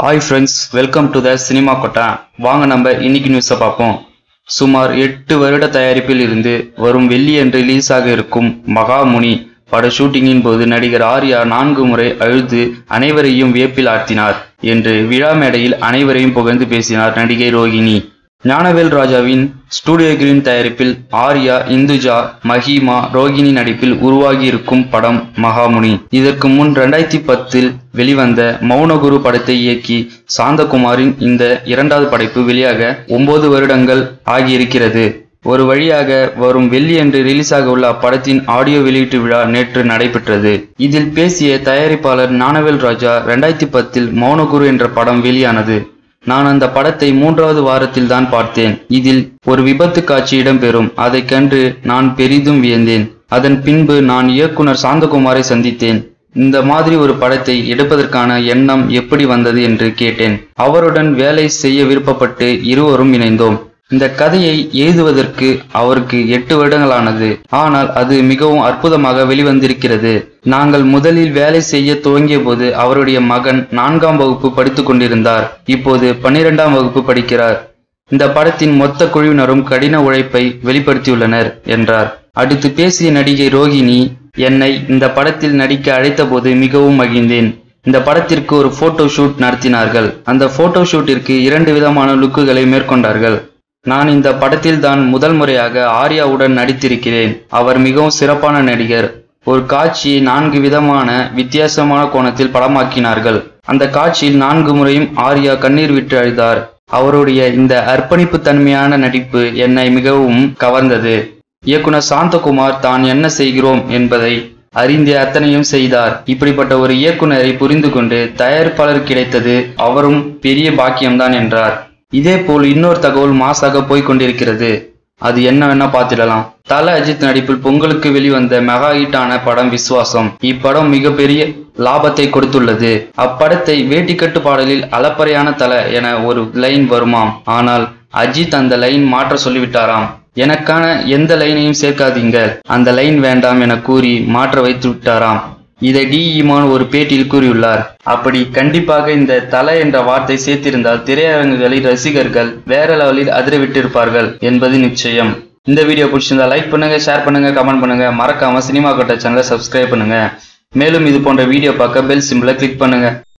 hi friends welcome to the cinema கொட்டா வாங்க நம்ம இன்னைக்கு நியூஸை பார்ப்போம் சுமார் எட்டு வருட தயாரிப்பில் இருந்து வரும் வெள்ளியன்று ரிலீஸ் ஆக இருக்கும் மகாமுனி பட ஷூட்டிங்கின் போது நடிகர் ஆர்யா நான்கு முறை அழுது அனைவரையும் வியப்பில் ஆழ்த்தினார் என்று விழா மேடையில் அனைவரையும் புகழ்ந்து பேசினார் நடிகை ரோகிணி ஞானவேல் ராஜாவின் ஸ்டூடியோ கிரீன் தயாரிப்பில் ஆர்யா இந்துஜா மஹிமா ரோகிணி நடிப்பில் உருவாகியிருக்கும் படம் மகாமுனி இதற்கு முன் ரெண்டாயிரத்தி பத்தில் வெளிவந்த மௌனகுரு படத்தை இயக்கி சாந்தகுமாரின் இந்த இரண்டாவது படைப்பு வெளியாக ஒன்பது வருடங்கள் ஆகியிருக்கிறது ஒரு வழியாக வரும் வெள்ளியன்று ரிலீஸ் ஆக உள்ள அப்படத்தின் ஆடியோ வெளியீட்டு விழா நேற்று நடைபெற்றது இதில் பேசிய தயாரிப்பாளர் ஞானவேல் ராஜா ரெண்டாயிரத்தி பத்தில் மௌனகுரு என்ற படம் வெளியானது நான் அந்த படத்தை மூன்றாவது வாரத்தில் தான் பார்த்தேன் இதில் ஒரு விபத்து காட்சி இடம்பெறும் அதைக் கண்டு நான் பெரிதும் வியந்தேன் அதன் பின்பு நான் இயக்குனர் சாந்தகுமாரை சந்தித்தேன் இந்த மாதிரி ஒரு படத்தை எடுப்பதற்கான எண்ணம் எப்படி வந்தது என்று கேட்டேன் அவருடன் வேலை செய்ய விருப்பப்பட்டு இருவரும் இணைந்தோம் இந்த கதையை எழுதுவதற்கு அவருக்கு எட்டு வருடங்களானது ஆனால் அது மிகவும் அற்புதமாக வெளிவந்திருக்கிறது நாங்கள் முதலில் வேலை செய்ய துவங்கிய போது அவருடைய மகன் நான்காம் வகுப்பு படித்துக் கொண்டிருந்தார் இப்போது பன்னிரெண்டாம் வகுப்பு படிக்கிறார் இந்த படத்தின் மொத்த குழுவினரும் கடின உழைப்பை வெளிப்படுத்தியுள்ளனர் என்றார் அடுத்து பேசிய நடிகை ரோகிணி என்னை இந்த படத்தில் நடிக்க அழைத்தபோது மிகவும் மகிழ்ந்தேன் இந்த படத்திற்கு ஒரு போட்டோ ஷூட் நடத்தினார்கள் அந்த போட்டோ ஷூட்டிற்கு இரண்டு விதமான லுக்குகளை மேற்கொண்டார்கள் நான் இந்த படத்தில் தான் முதல் முறையாக ஆர்யாவுடன் நடித்திருக்கிறேன் அவர் மிகவும் சிறப்பான நடிகர் ஒரு காட்சியை நான்கு விதமான வித்தியாசமான கோணத்தில் படமாக்கினார்கள் அந்த காட்சியில் நான்கு முறையும் ஆர்யா கண்ணீர் விட்டு அழுதார் அவருடைய இந்த அர்ப்பணிப்பு தன்மையான நடிப்பு என்னை மிகவும் கவர்ந்தது இயக்குனர் சாந்தகுமார் தான் என்ன செய்கிறோம் என்பதை அறிந்தே அத்தனையும் செய்தார் இப்படிப்பட்ட ஒரு இயக்குனரை புரிந்து கொண்டு தயாரிப்பாளர் கிடைத்தது அவரும் பெரிய பாக்கியம்தான் என்றார் இதேபோல் இன்னொரு தகவல் மாசாக போய்க் கொண்டிருக்கிறது அது என்ன வேணா பார்த்திடலாம் தல அஜித் நடிப்பில் பொங்கலுக்கு வெளிவந்த மெகா ஹிட்டான படம் விஸ்வாசம் இப்படம் மிகப்பெரிய லாபத்தை கொடுத்துள்ளது அப்படத்தை வேட்டிக்கட்டு பாடலில் அலப்பறையான தல என ஒரு லைன் வருமாம் ஆனால் அஜித் அந்த லைன் மாற்ற சொல்லிவிட்டாராம் எனக்கான எந்த லைனையும் சேர்க்காதீங்க அந்த லைன் வேண்டாம் என கூறி மாற்ற வைத்து விட்டாராம் இதை டி இமான் ஒரு பேட்டியில் கூறியுள்ளார் அப்படி கண்டிப்பாக இந்த தலை என்ற வார்த்தை சேர்த்திருந்தால் திரையரங்குகளில் ரசிகர்கள் வேற லெவலில் அதிரவிட்டிருப்பார்கள் என்பது நிச்சயம் இந்த வீடியோ பிடிச்சிருந்தா லைக் பண்ணுங்க ஷேர் பண்ணுங்க கமெண்ட் பண்ணுங்க மறக்காம சினிமா கொட்ட சேனலை சப்ஸ்கிரைப் பண்ணுங்க மேலும் இது போன்ற வீடியோ பார்க்க பெல் சிம்பிளை கிளிக் பண்ணுங்க